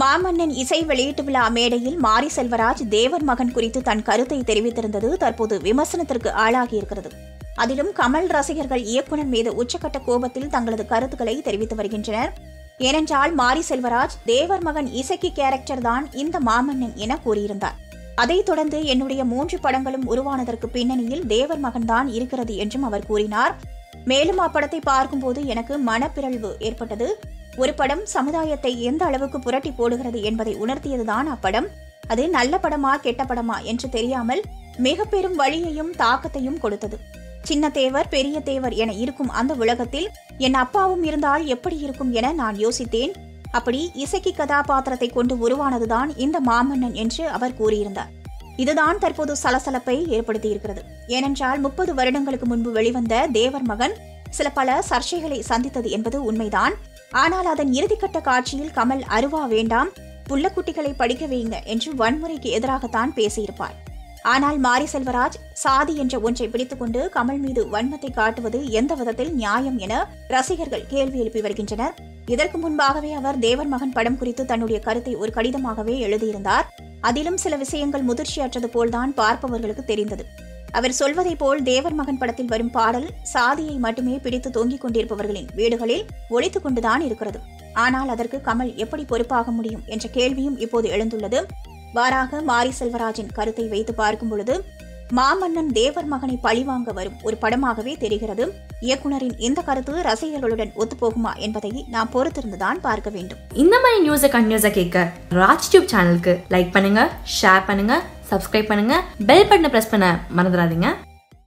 மாமன்னன் இசை வெளியீட்டு விழா மேடையில் மாரி செல்வராஜ் தேவர் மகன் குறித்து தன் கருத்தை தெரிவித்திருந்தது தற்போது விமர்சனத்திற்கு ஆளாகியிருக்கிறது அதிலும் கமல் ரசிகர்கள் இயக்குனர் மீது உச்சக்கட்ட கோபத்தில் தங்களது கருத்துக்களை தெரிவித்து வருகின்றனர் ஏனென்றால் மாரி செல்வராஜ் தேவர் மகன் இசைக்கு கேரக்டர் தான் இந்த மாமன்னன் என கூறியிருந்தார் அதைத் தொடர்ந்து என்னுடைய மூன்று படங்களும் உருவானதற்கு பின்னணியில் தேவர் மகன்தான் இருக்கிறது என்றும் அவர் கூறினார் மேலும் அப்படத்தை பார்க்கும்போது எனக்கு மனப்பிறழ்வு ஏற்பட்டது ஒரு படம் சமுதாயத்தை எந்த அளவுக்கு புரட்டி போடுகிறது என்பதை உணர்த்தியதுதான் அப்படம் அது நல்ல படமா கெட்ட படமா என்று தெரியாமல் மிக பெரும் வழியையும் தாக்கத்தையும் கொடுத்தது சின்ன தேவர் பெரிய தேவர் என இருக்கும் அந்த உலகத்தில் என் அப்பாவும் இருந்தால் எப்படி இருக்கும் என நான் யோசித்தேன் அப்படி இசைக்கு கதாபாத்திரத்தை கொண்டு உருவானதுதான் இந்த மாமன்னன் என்று அவர் கூறியிருந்தார் இதுதான் தற்போது சலசலப்பை ஏற்படுத்தியிருக்கிறது ஏனென்றால் முப்பது வருடங்களுக்கு முன்பு வெளிவந்த தேவர் மகன் சில பல சர்ச்சைகளை சந்தித்தது என்பது உண்மைதான் ஆனால் அதன் இறுதிக்கட்ட காட்சியில் கமல் அருவா வேண்டாம் புள்ளக்குட்டிகளை படிக்க வைங்க என்று வன்முறைக்கு எதிராகத்தான் பேசியிருப்பார் ஆனால் மாரி செல்வராஜ் சாதி என்ற ஒன்றை பிடித்துக்கொண்டு கமல் மீது வன்மத்தை காட்டுவது எந்த விதத்தில் நியாயம் என ரசிகர்கள் கேள்வி எழுப்பி வருகின்றனர் இதற்கு முன்பாகவே அவர் தேவர் மகன் படம் குறித்து தன்னுடைய கருத்தை ஒரு கடிதமாகவே எழுதியிருந்தார் அதிலும் சில விஷயங்கள் முதிர்ச்சியற்றது போல்தான் பார்ப்பவர்களுக்கு தெரிந்தது அவர் சொல்வதை போல் தேவர் மகன் படத்தில் வரும் பாடல் சாதியை மட்டுமே பிடித்து தொங்கிக் கொண்டிருப்பவர்களின் வீடுகளில் ஒழித்துக் கொண்டுதான் இருக்கிறது ஆனால் அதற்கு கமல் எப்படி பொறுப்பாக முடியும் என்ற கேள்வியும் இப்போது எழுந்துள்ளது வாராக மாரி செல்வராஜின் கருத்தை வைத்து பார்க்கும் பொழுது மாமன்னன் தேவர் மகனை பழிவாங்க வரும் ஒரு படமாகவே தெரிகிறது இயக்குனரின் இந்த கருத்து ரசிகர்களுடன் ஒத்துப்போகுமா என்பதை நாம் பொறுத்திருந்துதான் பார்க்க வேண்டும் இந்த மாதிரி நியூஸை கண்டினியூஸாக கேட்க ராஜ் டியூப் சேனலுக்கு லைக் பண்ணுங்க ஷேர் பண்ணுங்க சப்ஸ்கிரைப் பண்ணுங்க பெல் பட்டனை ப்ரெஸ் பண்ண மறந்துடாதீங்க